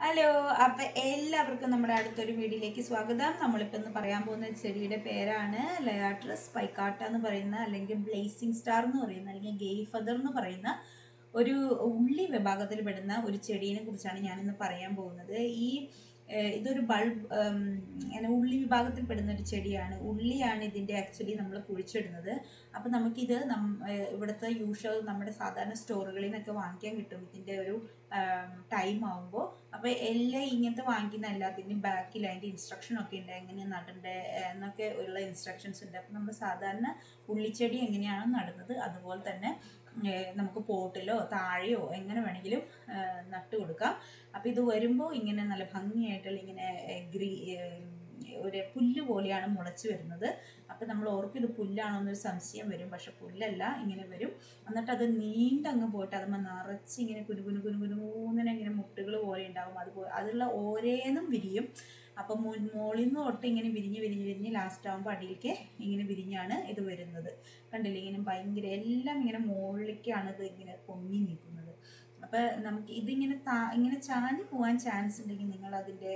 hello അപ്പൊ എല്ലാവർക്കും നമ്മുടെ അടുത്തൊരു വീഡിയോയിലേക്ക് സ്വാഗതം നമ്മളിപ്പോൾ ഇന്ന് പറയാൻ പോകുന്ന ചെടിയുടെ പേരാണ് ലയാട്രസ് പൈക്കാട്ട എന്ന് പറയുന്ന അല്ലെങ്കിൽ ബ്ലേസിംഗ് സ്റ്റാർ എന്ന് പറയുന്ന അല്ലെങ്കിൽ ഗെയ് ഫദർ എന്ന് പറയുന്ന ഒരു ഉള്ളി വിഭാഗത്തിൽ പെടുന്ന ഒരു ചെടീനെ കുറിച്ചാണ് ഞാനിന്ന് പറയാൻ പോകുന്നത് ഈ ഏഹ്, ഇതൊരു ബൾബ് ഇങ്ങനെ ഉള്ളി വിഭാഗത്തിൽ പെടുന്ന ഒരു ചെടിയാണ് ഉള്ളിയാണ് ഇതിൻ്റെ ആക്ച്വലി നമ്മൾ കുഴിച്ചിടുന്നത് അപ്പം നമുക്കിത് നം ഏഹ്, ഇവിടുത്തെ യൂഷ്വൽ നമ്മുടെ സാധാരണ സ്റ്റോറുകളിൽ നിന്നൊക്കെ വാങ്ങിക്കാൻ കിട്ടും ഇതിൻ്റെ ഒരു ടൈം ആകുമ്പോൾ അപ്പോൾ എല്ലാം ഇങ്ങനത്തെ വാങ്ങിക്കുന്ന എല്ലാത്തിൻ്റെയും ബാക്കിൽ അതിൻ്റെ ഇൻസ്ട്രക്ഷൻ ഒക്കെ ഉണ്ട് എങ്ങനെ നടണ്ടേ ഏഹ്, എന്നൊക്കെ ഉള്ള ഇൻസ്ട്രക്ഷൻസ് ഉണ്ട് അപ്പം നമ്മൾ സാധാരണ ഉള്ളിച്ചെടി എങ്ങനെയാണ് നടുന്നത് അതുപോലെ തന്നെ ഏഹ്, നമുക്ക് പോട്ടിലോ താഴെയോ എങ്ങനെ വേണമെങ്കിലും ഏഹ്, നട്ട് കൊടുക്കാം അപ്പോൾ ഇത് വരുമ്പോൾ ഇങ്ങനെ നല്ല ഭംഗിയായിട്ടുള്ള ഇങ്ങനെ ഏഹ്, ഗ്രീ ഏഹ്, ഒരു പുല്ല് പോലെയാണ് മുളച്ച് വരുന്നത് അപ്പം നമ്മൾ ഓർക്കും ഇത് പുല്ലാണോ എന്നൊരു സംശയം വരും പക്ഷെ പുല്ലല്ല ഇങ്ങനെ വരും എന്നിട്ട് അത് നീണ്ടങ്ങ് പോയിട്ട് അതുമ്പോൾ നിറച്ച് ഇങ്ങനെ കുനു കുനു കുനു കുനു മൂന്നിനെ ഇങ്ങനെ മുട്ടുകൾ പോലെ ഉണ്ടാവും അതുപോലെ അതിലുള്ള ഓരോന്നും വിരിയും അപ്പം മുകളിൽ നിന്ന് തൊട്ട് ഇങ്ങനെ വിരിഞ്ഞ് വിരിഞ്ഞ് വിരിഞ്ഞ് ലാസ്റ്റ് ആകുമ്പോൾ അടിയിലേക്ക് ഇങ്ങനെ വിരിഞ്ഞാണ് ഇത് വരുന്നത് കണ്ടില്ലേ ഇങ്ങനെ ഭയങ്കര എല്ലാം ഇങ്ങനെ മുകളിലേക്കാണ് ഇത് ഇങ്ങനെ പൊങ്ങി നിൽക്കുന്നത് അപ്പം നമുക്ക് ഇതിങ്ങനെ താ ഇങ്ങനെ ചാഞ്ഞു പോകാൻ ചാൻസ് ഉണ്ടെങ്കിൽ നിങ്ങൾ അതിൻ്റെ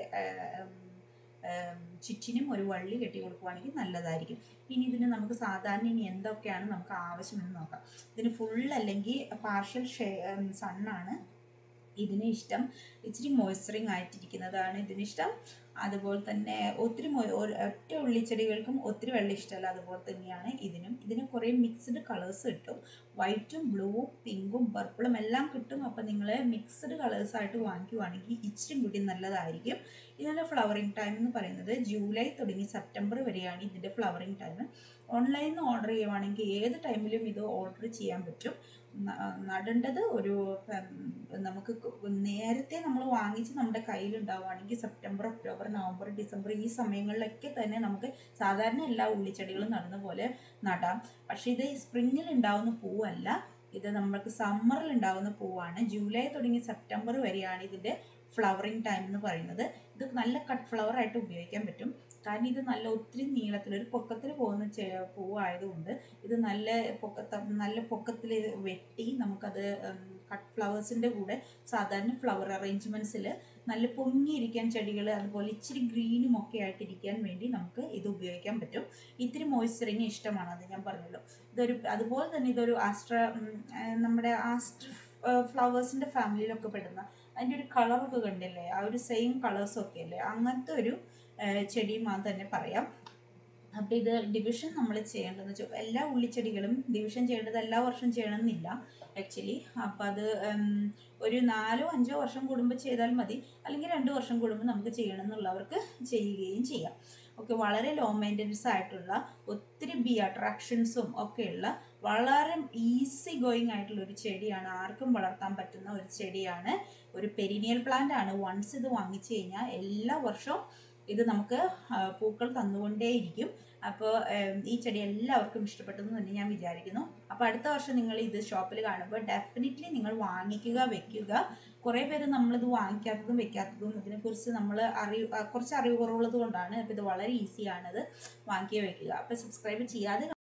ചുറ്റിനും ഒരു വള്ളി കെട്ടി കൊടുക്കുവാണെങ്കിൽ നല്ലതായിരിക്കും ഇനി ഇതിന് നമുക്ക് സാധാരണ ഇനി എന്തൊക്കെയാണ് നമുക്ക് ആവശ്യമെന്ന് നോക്കാം ഇതിന് ഫുൾ അല്ലെങ്കിൽ പാർഷ്യൽ ഷേ സണ്ണാണ് ഇതിന് ഇഷ്ടം ഇച്ചിരി മോയ്സ്ചറിങ് ആയിട്ടിരിക്കുന്നതാണ് ഇതിനിഷ്ടം അതുപോലെ തന്നെ ഒത്തിരി മൊ- ഒരു- ഒറ്റ ഉള്ളിച്ചെടികൾക്കും ഒത്തിരി വെള്ളം ഇഷ്ടമല്ല അതുപോലെ തന്നെയാണ് ഇതിനും ഇതിന് കുറേ മിക്സ്ഡ് കളേഴ്സ് കിട്ടും വൈറ്റും ബ്ലൂവും പിങ്കും പർപ്പിളും എല്ലാം കിട്ടും അപ്പം നിങ്ങൾ മിക്സ്ഡ് കളേഴ്സ് ആയിട്ട് വാങ്ങിക്കുവാണെങ്കിൽ ഇച്ചിരി കൂടി നല്ലതായിരിക്കും ഇതിൻ്റെ ഫ്ലവറിങ് ടൈം എന്ന് പറയുന്നത് ജൂലൈ തുടങ്ങി സെപ്റ്റംബർ വരെയാണ് ഇതിൻ്റെ ഫ്ലവറിങ് ടൈം ഓൺലൈനിൽ നിന്ന് ഓർഡർ ചെയ്യുവാണെങ്കിൽ ഏത് ടൈമിലും ഇത് ഓർഡർ ചെയ്യാൻ പറ്റും ന- നടേണ്ടത് ഒരു ഉം, നമുക്ക് ക- നേരത്തെ നമ്മൾ വാങ്ങിച്ച് നമ്മുടെ കയ്യിലുണ്ടാവുകയാണെങ്കിൽ സെപ്റ്റംബർ ഒക്ടോബർ നവംബർ ഡിസംബർ ഈ സമയങ്ങളിലൊക്കെ തന്നെ നമുക്ക് സാധാരണ എല്ലാ ഉള്ളിച്ചെടികളും നടുന്ന പോലെ നടാം പക്ഷേ ഇത് സ്പ്രിങ്ങിൽ ഉണ്ടാവുന്ന പൂവല്ല ഇത് നമ്മൾക്ക് സമ്മറിൽ ഉണ്ടാവുന്ന പൂവാണ് ജൂലൈ തുടങ്ങി സെപ്റ്റംബർ വരെയാണ് ഇതിൻ്റെ ഫ്ലവറിങ് ടൈം എന്ന് പറയുന്നത് ഇത് നല്ല കട്ട് ഫ്ലവർ ആയിട്ട് ഉപയോഗിക്കാൻ പറ്റും കാരണം ഇത് നല്ല ഒത്തിരി നീളത്തിൽ ഒരു പൊക്കത്തിൽ പോകുന്ന ചെ- പൂവായതുകൊണ്ട് ഇത് നല്ല പൊക്കത്ത നല്ല പൊക്കത്തിൽ വെട്ടി നമുക്കത് കട്ട് ഫ്ലവേഴ്സിൻ്റെ കൂടെ സാധാരണ ഫ്ലവർ അറേഞ്ച്മെൻറ്റ്സിൽ നല്ല പൊങ്ങിയിരിക്കാൻ ചെടികൾ അതുപോലെ ഇച്ചിരി ഗ്രീനും ഒക്കെ ആയിട്ടിരിക്കാൻ വേണ്ടി നമുക്ക് ഇത് ഉപയോഗിക്കാൻ പറ്റും ഇത്തിരി മോയ്സ്ചറിങ് ഇഷ്ടമാണ് അത് ഞാൻ പറഞ്ഞല്ലോ ഇതൊരു അതുപോലെ തന്നെ ഇതൊരു ആസ്ട്ര ഉം, ആ, നമ്മുടെ ആസ്ട്ര ഫ്ലവേഴ്സിൻ്റെ ഫാമിലിയിലൊക്കെ പെടുന്ന അതിൻ്റെ ഒരു കളറൊക്കെ കണ്ടില്ലേ ആ ഒരു സെയിം കളേഴ്സൊക്കെ അല്ലേ അങ്ങനത്തെ ഒരു ആ, ചെടിയുമാന്ന് തന്നെ പറയാം അപ്പോൾ ഇത് ഡിവിഷൻ നമ്മൾ ചെയ്യേണ്ടതെന്ന് വെച്ചാൽ എല്ലാ ഉള്ളിച്ചെടികളും ഡിവിഷൻ ചെയ്യേണ്ടത് എല്ലാ വർഷം ചെയ്യണമെന്നില്ല ആക്ച്വലി അപ്പോൾ അത് ഉം, ഒരു നാലോ അഞ്ചോ വർഷം കൂടുമ്പോൾ ചെയ്താൽ മതി അല്ലെങ്കിൽ രണ്ട് വർഷം കൂടുമ്പോൾ നമുക്ക് ചെയ്യണം എന്നുള്ളവർക്ക് ചെയ്യുകയും ചെയ്യാം ഓക്കെ വളരെ ലോ മെയിൻ്റനൻസ് ആയിട്ടുള്ള ഒത്തിരി ബി അട്രാക്ഷൻസും ഒക്കെയുള്ള വളരെ ഈസി ഗോയിങ് ആയിട്ടുള്ള ഒരു ചെടിയാണ് ആർക്കും വളർത്താൻ പറ്റുന്ന ഒരു ചെടിയാണ് ഒരു പെരിനിയൽ പ്ലാന്റ് ആണ് വൺസ് ഇത് വാങ്ങിച്ചു കഴിഞ്ഞാൽ എല്ലാ വർഷവും ഇത് നമുക്ക് ആ, പൂക്കൾ തന്നുകൊണ്ടേയിരിക്കും അപ്പോൾ ഈ ചെടി എല്ലാവർക്കും ഇഷ്ടപ്പെട്ടെന്ന് തന്നെ ഞാൻ വിചാരിക്കുന്നു അപ്പോൾ അടുത്ത വർഷം നിങ്ങൾ ഇത് ഷോപ്പിൽ കാണുമ്പോൾ ഡെഫിനറ്റ്ലി നിങ്ങൾ വാങ്ങിക്കുക വെക്കുക കുറേ പേര് നമ്മളിത് വാങ്ങിക്കാത്തതും വെക്കാത്തതും ഇതിനെക്കുറിച്ച് നമ്മൾ അറിവ് ആ, കുറച്ച് അറിവ് കുറവുള്ളത് കൊണ്ടാണ് അപ്പോൾ ഇത് വളരെ ഈസിയാണത് വാങ്ങിക്കുക വെക്കുക അപ്പോൾ സബ്സ്ക്രൈബ് ചെയ്യാതെ